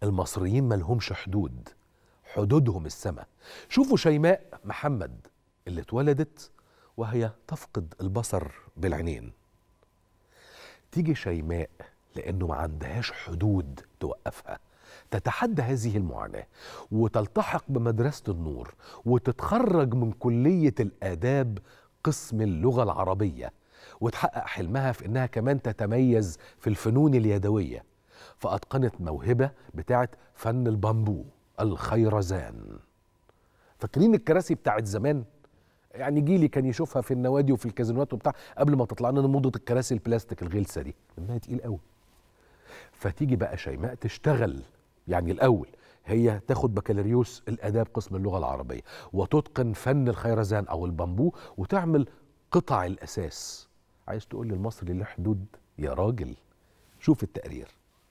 المصريين ملهمش حدود حدودهم السماء شوفوا شيماء محمد اللي اتولدت وهي تفقد البصر بالعينين تيجي شيماء لانه ما عندهاش حدود توقفها تتحدى هذه المعاناه وتلتحق بمدرسه النور وتتخرج من كليه الاداب قسم اللغه العربيه وتحقق حلمها في انها كمان تتميز في الفنون اليدويه فاتقنت موهبه بتاعه فن البامبو الخيرزان فاكرين الكراسي بتاعت زمان يعني جيلي كان يشوفها في النوادي وفي الكازينوات وبتاع قبل ما تطلع لنا موضه الكراسي البلاستيك الغلسه دي انها تقيل قوي فتيجي بقى شيماء تشتغل يعني الاول هي تاخد بكالوريوس الاداب قسم اللغه العربيه وتتقن فن الخيرزان او البامبو وتعمل قطع الاساس عايز تقول لي المصري له حدود يا راجل شوف التقرير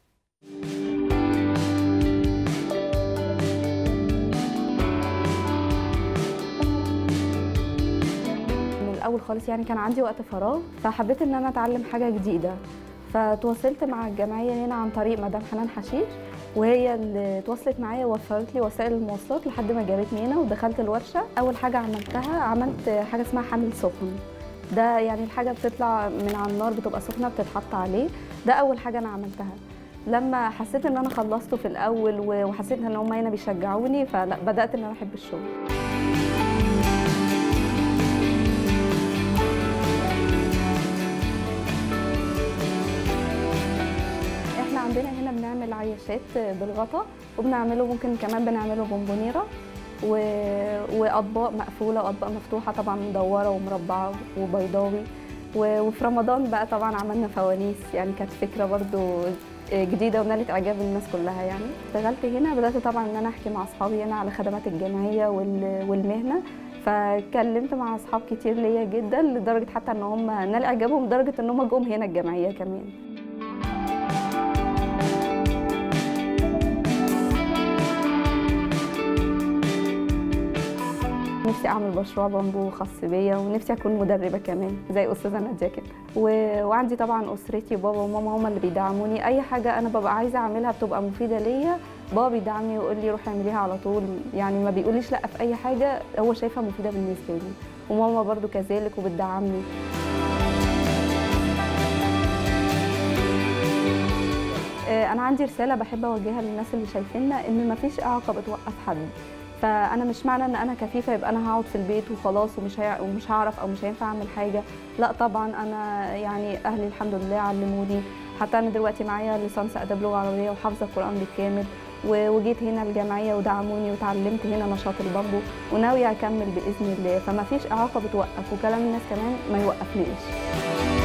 من الاول خالص يعني كان عندي وقت فراغ فحبيت ان انا اتعلم حاجه جديده فتواصلت مع الجمعيه هنا عن طريق مدام حنان حشيش وهي اللي تواصلت معايا ووفرت لي وسائل المواصلات لحد ما جابتني هنا ودخلت الورشه اول حاجه عملتها عملت حاجه اسمها حمل سخن ده يعني الحاجه بتطلع من على النار بتبقى سخنه بتتحط عليه ده اول حاجه انا عملتها لما حسيت ان انا خلصته في الاول وحسيت ان هم هنا بيشجعوني فلا بدات ان انا احب الشغل احنا عندنا هنا بنعمل عياشات بالغطا وبنعمله ممكن كمان بنعمله بونبونيره و... واطباق مقفوله واطباق مفتوحه طبعا مدوره ومربعه وبيضاوي و... وفي رمضان بقى طبعا عملنا فوانيس يعني كانت فكره برضو جديده ونالت اعجاب الناس كلها يعني اشتغلت هنا بدات طبعا ان انا احكي مع اصحابي هنا على خدمات الجمعيه وال... والمهنه فكلمت مع اصحاب كتير ليا جدا لدرجه حتى ان هم نال اعجابهم لدرجه ان هم جم هنا الجمعيه كمان نفسي اعمل مشروع بامبو خاص بيا ونفسي اكون مدربه كمان زي استاذه ناديه كده و... وعندي طبعا اسرتي بابا وماما هم اللي بيدعموني اي حاجه انا ببقى عايزه اعملها بتبقى مفيده ليا بابا بيدعمني ويقول لي روحي اعمليها على طول يعني ما بيقوليش لا في اي حاجه هو شايفها مفيده بالنسبه لي وماما برضو كذلك وبتدعمني انا عندي رساله بحب اوجهها للناس اللي شايفيننا ان مفيش اعاقه بتوقف حد فانا مش معنى ان انا كفيفه يبقى انا هقعد في البيت وخلاص ومش هي... ومش هعرف او مش هينفع اعمل حاجه لا طبعا انا يعني اهلي الحمد لله علموني حتى انا دلوقتي معايا ليسانس اداب لغه عربيه وحافظه القران بالكامل وجيت هنا الجمعيه ودعموني وتعلمت هنا نشاط البامبو وناويه اكمل باذن الله فما فيش اعاقه بتوقف وكلام الناس كمان ما يوقفنيش